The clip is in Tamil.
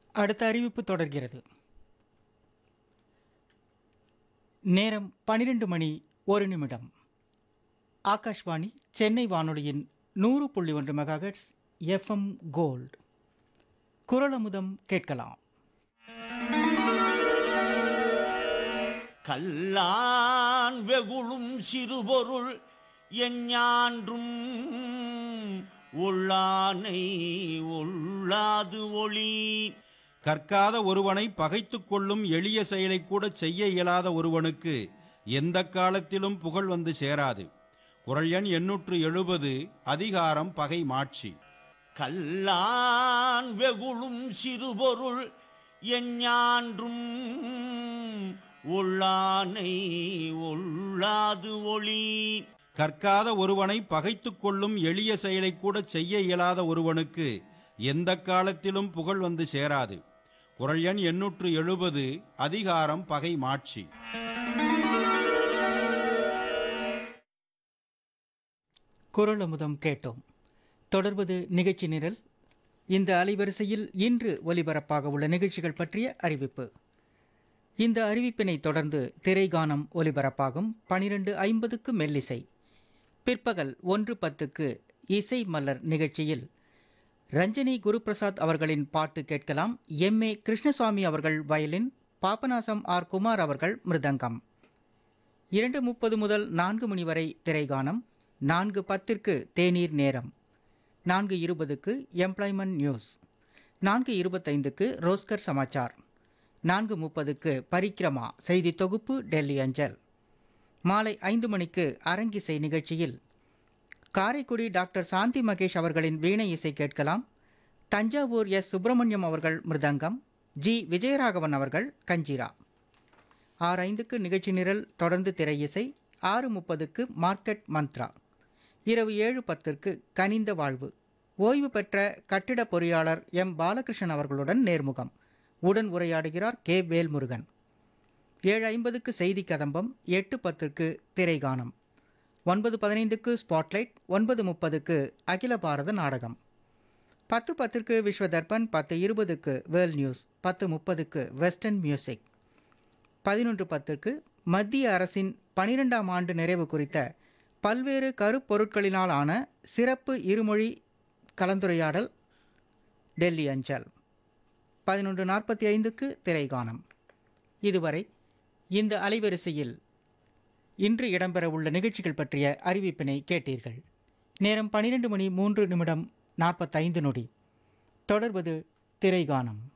அடுத்த அறிவிப்பு தொடர்கிறது நேரம் பனிரெண்டு மணி ஒரு நிமிடம் ஆகாஷ்வாணி சென்னை வானொலியின் நூறு புள்ளி ஒன்று மெகாஹெட்ஸ் எஃப்எம் கோல்ட் குரலமுதம் கேட்கலாம் கல்லான் வெகுளும் சிறுபொருள் எஞ்ஞான்றும் உள்ளானை உள்ளாது ஒளி கற்காத ஒருவனை பகைத்துக் கொள்ளும் எளிய செயலை கூட செய்ய இயலாத ஒருவனுக்கு எந்த காலத்திலும் புகழ் வந்து சேராது குரல் எண் எண்ணூற்று எழுபது அதிகாரம் பகை மாட்சி கல்லான் வெகுளும் சிறுபொருள் எஞ்ஞான்றும் உள்ளானை உள்ளாது ஒளி கற்காத ஒருவனை பகைத்துக் கொள்ளும் எளிய செயலை கூட செய்ய இயலாத ஒருவனுக்கு எந்த காலத்திலும் புகழ் வந்து சேராது குரல் எண் எண்ணூற்று எழுபது அதிகாரம் பகை மாட்சி குரலமுதம் கேட்டோம் தொடர்வது நிகழ்ச்சி நிரல் இந்த அலைவரிசையில் இன்று ஒலிபரப்பாக உள்ள நிகழ்ச்சிகள் பற்றிய அறிவிப்பு இந்த அறிவிப்பினை தொடர்ந்து திரைகானம் ஒலிபரப்பாகும் பனிரெண்டு ஐம்பதுக்கு மெல்லிசை பிற்பகல் ஒன்று பத்துக்கு இசை மலர் நிகழ்ச்சியில் ரஞ்சனி குருபிரசாத் அவர்களின் பாட்டு கேட்கலாம் எம் ஏ கிருஷ்ணசுவாமி அவர்கள் வயலின் பாபநாசம் ஆர் குமார் அவர்கள் மிருதங்கம் இரண்டு முப்பது முதல் நான்கு மணி வரை திரைகானம் நான்கு பத்திற்கு தேநீர் நேரம் நான்கு இருபதுக்கு எம்ப்ளாய்மெண்ட் நியூஸ் நான்கு இருபத்தைந்துக்கு ரோஸ்கர் சமாச்சார் நான்கு முப்பதுக்கு பரிக்கிரமா செய்தி தொகுப்பு டெல்லி அஞ்சல் மாலை ஐந்து மணிக்கு அரங்கிசை நிகழ்ச்சியில் காரைக்குடி டாக்டர் சாந்தி மகேஷ் அவர்களின் வீணை இசை கேட்கலாம் தஞ்சாவூர் எஸ் சுப்பிரமணியம் அவர்கள் மிருதங்கம் ஜி விஜயராகவன் அவர்கள் கஞ்சிரா ஆறு ஐந்துக்கு நிகழ்ச்சி நிரல் தொடர்ந்து திரை இசை ஆறு முப்பதுக்கு மார்க்கெட் மந்த்ரா இரவு ஏழு பத்திற்கு கனிந்த வாழ்வு ஓய்வு பெற்ற கட்டிட பொறியாளர் எம் பாலகிருஷ்ணன் அவர்களுடன் நேர்முகம் உடன் உரையாடுகிறார் கே வேல்முருகன் ஏழு ஐம்பதுக்கு செய்தி கதம்பம் எட்டு பத்திற்கு திரைகானம் ஒன்பது பதினைந்துக்கு ஸ்பாட்லைட் ஒன்பது முப்பதுக்கு அகில பாரத நாடகம் பத்து பத்திற்கு விஸ்வ தர்பன் பத்து இருபதுக்கு வேர்ல்ட் நியூஸ் பத்து முப்பதுக்கு வெஸ்டர்ன் மியூசிக் பதினொன்று பத்திற்கு மத்திய அரசின் பனிரெண்டாம் ஆண்டு நிறைவு குறித்த பல்வேறு கருப்பொருட்களினால் ஆன சிறப்பு இருமொழி கலந்துரையாடல் டெல்லி அஞ்சல் பதினொன்று நாற்பத்தி ஐந்துக்கு திரைகானம் இதுவரை இந்த அலைவரிசையில் இன்று இடம்பெறவுள்ள நிகழ்ச்சிகள் பற்றிய அறிவிப்பினை கேட்டீர்கள் நேரம் பன்னிரெண்டு மணி மூன்று நிமிடம் நாற்பத்தைந்து நொடி தொடர்வது திரைகானம்